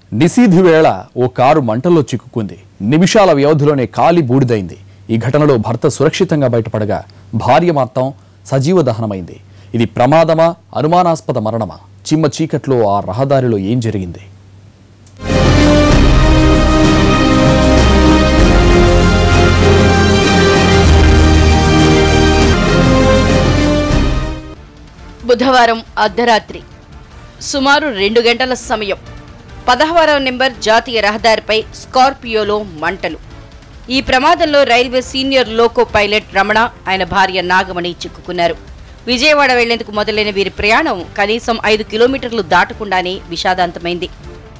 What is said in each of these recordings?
నిశీధి వేళ ఓ కారు మంటల్లో చిక్కుకుంది నిమిషాల వ్యవధిలోనే కాలి బూడిదైంది ఈ ఘటనలో భర్త సురక్షితంగా బయటపడగా భార్య మాత్రం సజీవ దహనమైంది ఇది ప్రమాదమా అనుమానాస్పద మరణమా చిమ్మ చీకట్లో ఆ రహదారిలో ఏం జరిగింది బుధవారం అర్ధరాత్రి సుమారు రెండు గంటల సమయం పదహారవ నెంబర్ జాతీయ రహదారిపై స్కార్పియోలో మంటలు ఈ ప్రమాదంలో railway senior loco pilot Ramana ఆయన భార్య నాగమణి చిక్కుకున్నారు విజయవాడ వెళ్లేందుకు మొదలైన వీరి ప్రయాణం కనీసం ఐదు కిలోమీటర్లు దాటకుండానే విషాదాంతమైంది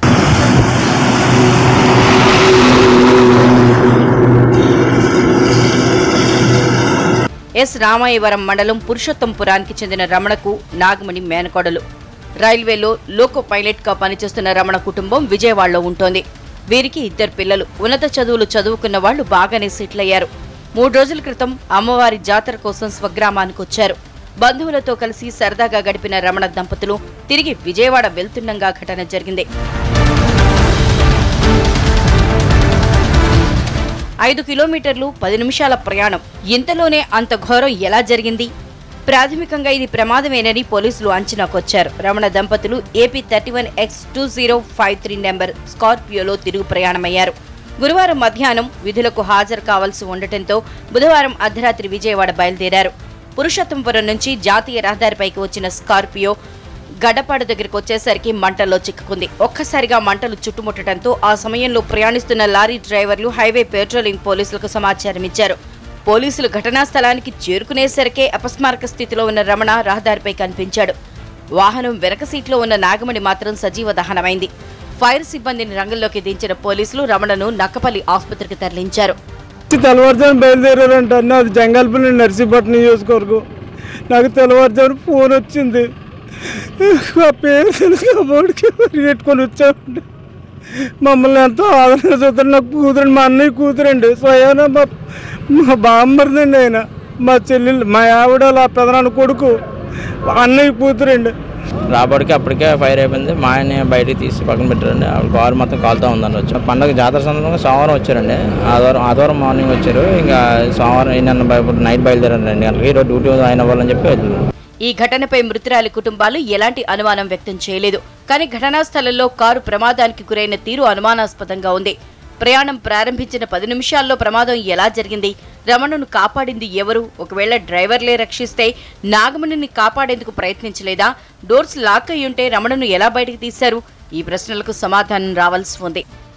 ఎస్ రామాయవరం మండలం పురుషోత్తంపురానికి చెందిన రమణకు నాగమణి మేనకోడలు రైల్వేలో లోకో పైలట్ గా పనిచేస్తున్న రమణ కుటుంబం విజయవాడలో ఉంటోంది వీరికి ఇద్దరు పిల్లలు ఉన్నత చదువులు చదువుకున్న వాళ్లు బాగానే సెటిల్ అయ్యారు మూడు రోజుల క్రితం అమ్మవారి జాతర కోసం స్వగ్రామానికి వచ్చారు బంధువులతో కలిసి సరదాగా గడిపిన రమణ దంపతులు తిరిగి విజయవాడ వెళ్తుండగా ఘటన జరిగింది ఐదు కిలోమీటర్లు పది నిమిషాల ప్రయాణం ఇంతలోనే అంత ఘోరం ఎలా జరిగింది ప్రాథమికంగా ఇది ప్రమాదమేనని పోలీసులు అంచనాకొచ్చారు రమణ దంపతులు AP thirty one X two zero five three number స్కార్పియోలో తిరుగు ప్రయాణమయ్యారు గురువారం మధ్యాహ్నం విధులకు హాజరు కావాల్సి ఉండటంతో బుధవారం అర్ధరాత్రి విజయవాడ బయలుదేరారు పురుషోత్తంపురం నుంచి జాతీయ రహదారిపైకి వచ్చిన స్కార్పియో గడపాడు దగ్గరికి వచ్చేసరికి మంటల్లో చిక్కుకుంది ఒక్కసారిగా మంటలు చుట్టుముట్టడంతో ఆ సమయంలో ప్రయాణిస్తున్న లారీ డ్రైవర్లు హైవే పెట్రోలింగ్ పోలీసులకు సమాచారం ఇచ్చారు పోలీసులు ఘటనా స్థలానికి చేరుకునేసరికే అపస్మారక స్థితిలో ఉన్న రమణ రహదారిపై కనిపించాడు వాహనం వెనక సీట్లో ఉన్న నాగమణి మాత్రం సజీవ దహనమైంది ఫైర్ సిబ్బందిని రంగంలోకి దించిన పోలీసులు రమణను నక్కపల్లి ఆసుపత్రికి తరలించారు తెల్లవారుజాము బయలుదేరారంట నాది జంగాలపల్లి నర్సీపట్నం నియోజకవర్గం నాకు తెల్లవారుజాము ఫోన్ వచ్చింది ఆ పేరు తెలుసు అమ్మడికి పరిగెట్టుకొని వచ్చామండి మమ్మల్ని ఎంతో ఆదరణ చూస్తారు నాకు కూతురండి మా అన్నయ్య కూతురండి స్వయాన మా మా బామ్మరిదండి ఆయన మా చెల్లెలు మా ఆవిడ వాళ్ళ పెదనాన్న కొడుకు అన్నయ్య కూతురండి రాబడికి అప్పటికే ఫైర్ అయిపోయింది మా ఆయన బయటికి తీసి పక్కన పెట్టారండి ఆవిడ కారు మొత్తం కాలుతా ఉందని వచ్చి పండగ జాతర సందర్భంగా సోమవారం వచ్చారండి ఆదివారం ఆదివారం మార్నింగ్ వచ్చారు ఇంకా సోమవారం నిన్న బయ- నైట్ బయలుదేరారు రెండు గంటలకి ఈరోజు డ్యూటీ ఆయన అవ్వాలని చెప్పి వెళ్తున్నారు ఈ ఘటనపై మృతురాలి కుటుంబాలు ఎలాంటి అనుమానం వ్యక్తం చేయలేదు కానీ ఘటనా స్థలంలో కారు ప్రమాదానికి గురైన తీరు అనుమానాస్పదంగా ఉంది ప్రయాణం ప్రారంభించిన పది నిమిషాల్లో ప్రమాదం ఎలా జరిగింది రమణను కాపాడింది ఎవరు ఒకవేళ డ్రైవర్లే రక్షిస్తే నాగమణిని కాపాడేందుకు ప్రయత్నించలేదా డోర్స్ లాక్ అయి ఉంటే రమణను ఎలా బయటకు తీశారు ఈ ప్రశ్నలకు సమాధానం రావాల్సి ఉంది